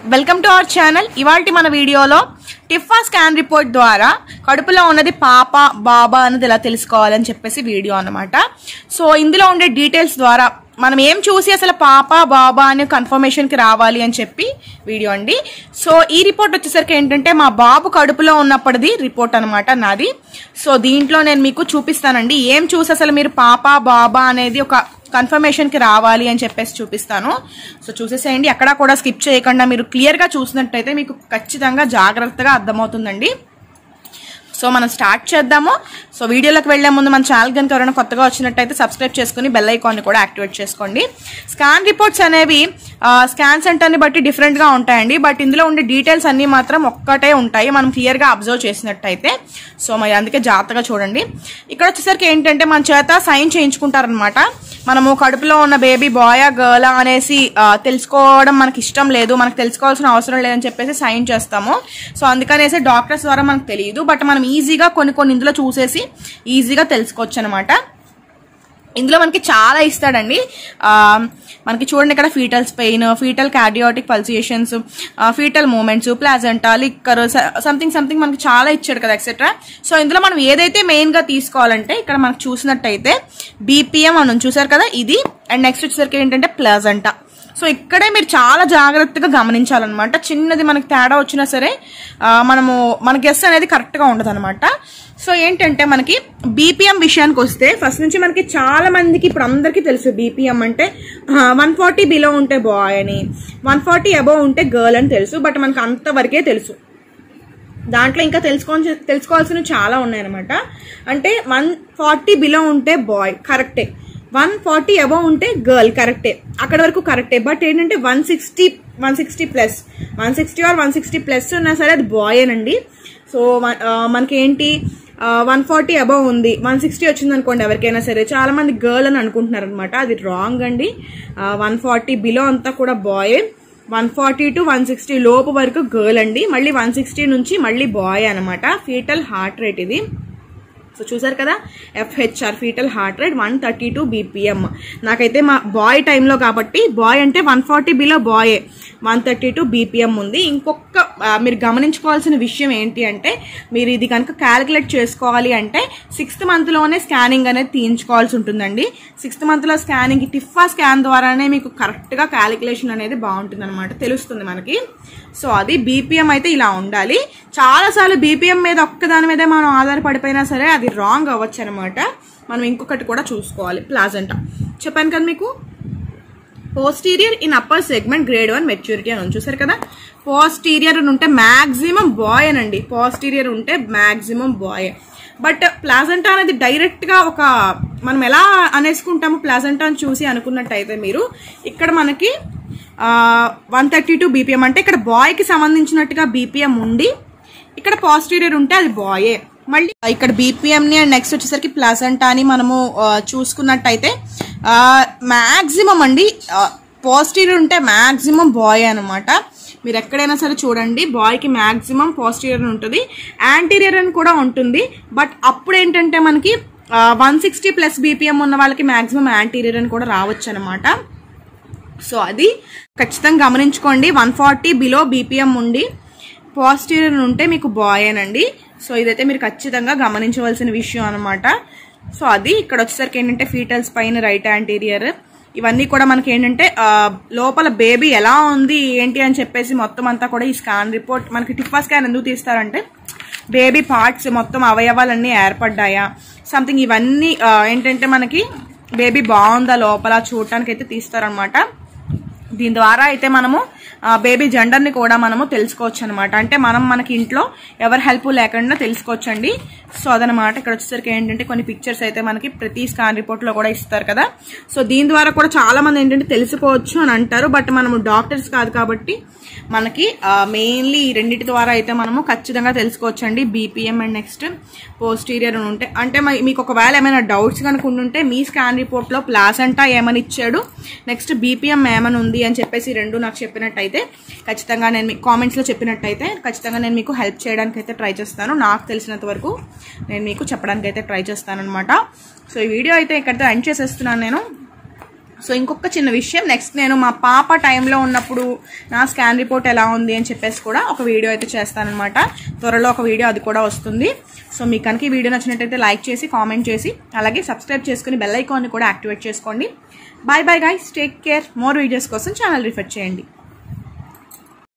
Welcome to our channel ఇవాళ మన వీడియోలో టిఫా స్కాన్ రిపోర్ట్ ద్వారా కడుపులో ఉన్నది పాప బాబా అనేది ఎలా తెలుసుకోవాలని చెప్పేసి వీడియో అన్నమాట సో ఇందులో ఉండే డీటెయిల్స్ ద్వారా మనం ఏం చూసి అసలు పాప బాబా అనే కన్ఫర్మేషన్కి రావాలి అని చెప్పి వీడియో అండి సో ఈ రిపోర్ట్ వచ్చేసరికి ఏంటంటే మా బాబు కడుపులో ఉన్నప్పటిది రిపోర్ట్ అనమాట నాది సో దీంట్లో నేను మీకు చూపిస్తానండి ఏం చూసి అసలు మీరు పాప బాబా అనేది ఒక కన్ఫర్మేషన్ కి రావాలి అని చెప్పేసి చూపిస్తాను సో చూసేసేయండి ఎక్కడా కూడా స్కిప్ చేయకుండా మీరు క్లియర్ గా చూసినట్టయితే మీకు ఖచ్చితంగా జాగ్రత్తగా అర్థమవుతుందండి సో మనం స్టార్ట్ చేద్దాము సో వీడియోలోకి వెళ్లే ముందు మన ఛానల్ కనుక ఎవరైనా కొత్తగా వచ్చినట్టయితే సబ్స్క్రైబ్ చేసుకుని బెల్ ఐకాన్ని కూడా యాక్టివేట్ చేసుకోండి స్కాన్ రిపోర్ట్స్ అనేవి స్కాన్ సెంటర్ని బట్టి డిఫరెంట్గా ఉంటాయండి బట్ ఇందులో ఉండే డీటెయిల్స్ అన్నీ మాత్రం ఒక్కటే ఉంటాయి మనం క్లియర్గా అబ్జర్వ్ చేసినట్టయితే సో మరి అందుకే జాగ్రత్తగా చూడండి ఇక్కడ వచ్చేసరికి ఏంటంటే మన చేత సైన్ చేయించుకుంటారనమాట మనము కడుపులో ఉన్న బేబీ బాయా గర్లా అనేసి ఆ, తెలుసుకోవడం మనకి ఇష్టం లేదు మనకు తెలుసుకోవాల్సిన అవసరం లేదని చెప్పేసి సైన్ చేస్తాము సో అందుకనేసి డాక్టర్స్ ద్వారా మనకు తెలియదు బట్ మనం ఈజీగా కొన్ని కొన్ని ఇందులో చూసేసి ఈజీగా తెలుసుకోవచ్చు అనమాట ఇందులో మనకి చాలా ఇస్తాడండి ఆ, మనకి చూడండి ఇక్కడ fetals pain fetal cardiac pulsations fetal movements placenta liquor something something మనకి చాలా ఇచ్చాడు కదా ఎక్సెట్రా సో ఇందులో మనం ఏదైతే మెయిన్ గా తీసుకోవాలంటే ఇక్కడ మనకు చూసినట్టయితే బీపీఎం అని ఉంది. చూసారు కదా ఇది అండ్ నెక్స్ట్ వచ్చేసరికి ఏంటంటే ప్లాజెంటా సో ఇక్కడే మీరు చాలా జాగ్రత్తగా గమనించాలన్నమాట చిన్నది మనకి తేడా వచ్చినా సరే ఆ, మనము మన గెస్ అనేది కరెక్ట్గా ఉండదు అనమాట సో ఏంటంటే మనకి బీపీఎం విషయానికి వస్తే ఫస్ట్ నుంచి మనకి చాలా మందికి ఇప్పుడు అందరికీ తెలుసు బీపీఎం అంటే వన్ ఫార్టీ బిలో ఉంటే బాయ్ అని వన్ ఫార్టీ అబోవ్ ఉంటే గర్ల్ అని తెలుసు బట్ మనకు అంతవరకే తెలుసు దాంట్లో ఇంకా తెలుసుకోవాల్సి తెలుసుకోవాల్సినవి చాలా ఉన్నాయన్నమాట అంటే వన్ ఫార్టీ బిలో ఉంటే బాయ్ కరెక్టే వన్ ఫార్టీ అబవ్ ఉంటే గర్ల్ కరెక్టే అక్కడ వరకు కరెక్టే బట్ ఏంటంటే one sixty one sixty plus one sixty or one sixty plus ఉన్నా సరే అది బాయ్ అనండి సో మనకి ఏంటి వన్ ఫార్టీ అబవ్ ఉంది వన్ సిక్స్టీ వచ్చింది అనుకోండి ఎవరికైనా సరే చాలా మంది గర్ల్ అని అనుకుంటున్నారు అనమాట అది రాంగ్ అండి వన్ ఫార్టీ బిలో అంతా కూడా boy one forty to one sixty లోపు వరకు గర్ల్ అండి మళ్ళీ వన్ సిక్స్టీ నుంచి మళ్ళీ బాయ్ అనమాట ఫీటల్ హార్ట్ రేట్ ఇది సో చూసారు కదా FHR fetal heart rate one thirty two BPM నాకైతే మా బాయ్ టైంలో కాబట్టి బాయ్ అంటే వన్ ఫార్టీ బిలో బాయే వన్ థర్టీ టూ బీపీఎం ఉంది ఇంకొక ఆ, మీరు గమనించుకోవాల్సిన విషయం ఏంటి అంటే మీరు ఇది కనుక క్యాలిక్యులేట్ చేసుకోవాలి అంటే సిక్స్త్ మంత్లోనే స్కానింగ్ అనేది తీయించుకోవాల్సి ఉంటుందండి సిక్స్త్ మంత్లో స్కానింగ్ టిఫా స్కాన్ ద్వారానే మీకు కరెక్ట్గా క్యాలిక్యులేషన్ అనేది బాగుంటుంది అనమాట తెలుస్తుంది మనకి సో అది బీపీఎం అయితే ఇలా ఉండాలి చాలాసార్లు బీపీఎం మీద ఒక్కదాని మీదే మనం ఆధారపడిపోయినా సరే అది రాంగ్ అవ్వచ్చు అనమాట మనం ఇంకొకటి కూడా చూసుకోవాలి ప్లాజెంటా చెప్పాను కదా మీకు posterior in upper segment grade one maturity అని ఉంది. చూసారు కదా పోస్టీరియర్ అని ఉంటే మ్యాక్సిమం బాయ్ అనండి పోస్టీరియర్ ఉంటే మ్యాక్సిమం బాయ్ బట్ ప్లాజెంటా అనేది డైరెక్ట్ గా ఒక మనం ఎలా అనేసుకుంటాము ప్లాజెంటా అని చూసి అనుకున్నట్టయితే మీరు ఇక్కడ మనకి వన్ థర్టీ టూ బీపీఎం అంటే ఇక్కడ బాయ్ కి సంబంధించినట్టుగా బీపీఎం ఉండి ఇక్కడ పాజిటీరియర్ ఉంటే అది బాయే మళ్ళీ ఇక్కడ బీపీఎం ని అండ్ నెక్స్ట్ వచ్చేసరికి ప్లాజెంటా అని మనము ఆ, చూసుకున్నట్టయితే మ్యాక్సిమం అండి పాజిటీరియర్ ఉంటే మ్యాక్సిమం బాయ్ అనమాట మీరు ఎక్కడైనా సరే చూడండి బాయ్కి మ్యాక్సిమం పాజిటీరియర్ ఉంటుంది యాంటీరియర్ అని కూడా ఉంటుంది బట్ అప్పుడు ఏంటంటే మనకి వన్ సిక్స్టీ ప్లస్ బీపీఎం ఉన్న వాళ్ళకి మ్యాక్సిమం యాంటీరియర్ అని కూడా రావచ్చు అనమాట సో అది ఖచ్చితంగా గమనించుకోండి వన్ ఫార్టీ బిలో బీపీఎం ఉండి పాజిటివ్ ఉంటే మీకు బాయేనండి సో ఇదైతే మీరు ఖచ్చితంగా గమనించవలసిన విషయం అనమాట సో అది ఇక్కడ వచ్చేసరికి ఏంటంటే ఫీటల్స్ పైన రైట్ యాంటీరియర్ ఇవన్నీ కూడా మనకి ఏంటంటే ఆ, లోపల బేబీ ఎలా ఉంది ఏంటి అని చెప్పేసి మొత్తం అంతా కూడా ఈ స్కాన్ రిపోర్ట్ మనకి టిఫా స్కాన్ ఎందుకు తీస్తారంటే బేబీ పార్ట్స్ మొత్తం అవయవాలన్నీ ఏర్పడ్డాయా సంథింగ్ ఇవన్నీ ఆ, ఏంటంటే మనకి బేబీ బాగుందా లోపల చూడటానికి అయితే తీస్తారనమాట దీని ద్వారా అయితే మనము బేబీ జెండర్ని కూడా మనము తెలుసుకోవచ్చు అనమాట అంటే మనం మనకి ఇంట్లో ఎవరి హెల్ప్ లేకుండా తెలుసుకోవచ్చు అండి సో అదనమాట ఇక్కడ వచ్చేసరికి ఏంటంటే కొన్ని పిక్చర్స్ అయితే మనకి ప్రతి స్కాన్ రిపోర్ట్లో కూడా ఇస్తారు కదా సో దీని ద్వారా కూడా చాలా మంది ఏంటంటే తెలుసుకోవచ్చు అని అంటారు బట్ మనము డాక్టర్స్ కాదు కాబట్టి మనకి మెయిన్లీ ఈ రెండింటి ద్వారా అయితే మనము ఖచ్చితంగా తెలుసుకోవచ్చు అండి బీపీఎం అండ్ నెక్స్ట్ పోస్టీరియర్ అని ఉంటే అంటే మరి మీకు ఒకవేళ ఏమైనా డౌట్స్ కనుక ఉంటే మీ స్కాన్ రిపోర్ట్లో ప్లాసెంటా ఏమని ఇచ్చాడు నెక్స్ట్ బీపీఎం ఏమని ఉంది అని చెప్పేసి ఈ రెండు నాకు చెప్పినట్టయితే ఖచ్చితంగా నేను మీకు కామెంట్స్లో చెప్పినట్టయితే ఖచ్చితంగా నేను మీకు హెల్ప్ చేయడానికి అయితే ట్రై చేస్తాను నాకు తెలిసినంత వరకు నేను మీకు చెప్పడానికి అయితే ట్రై చేస్తాను అనమాట సో ఈ వీడియో అయితే ఇక్కడితో ఎండ్ చేసేస్తున్నాను నేను సో ఇంకొక చిన్న విషయం నెక్స్ట్ నేను మా పాప టైంలో ఉన్నప్పుడు నా స్కాన్ రిపోర్ట్ ఎలా ఉంది అని చెప్పేసి కూడా ఒక వీడియో అయితే చేస్తానన్నమాట త్వరలో ఒక వీడియో అది కూడా వస్తుంది సో మీకు కనుక ఈ వీడియో నచ్చినట్టయితే లైక్ చేసి కామెంట్ చేసి అలాగే సబ్స్క్రైబ్ చేసుకుని బెల్ ఐకాన్ని కూడా యాక్టివేట్ చేసుకోండి bye bye guys take care more videos కోసం ఛానల్ రిఫర్ చేయండి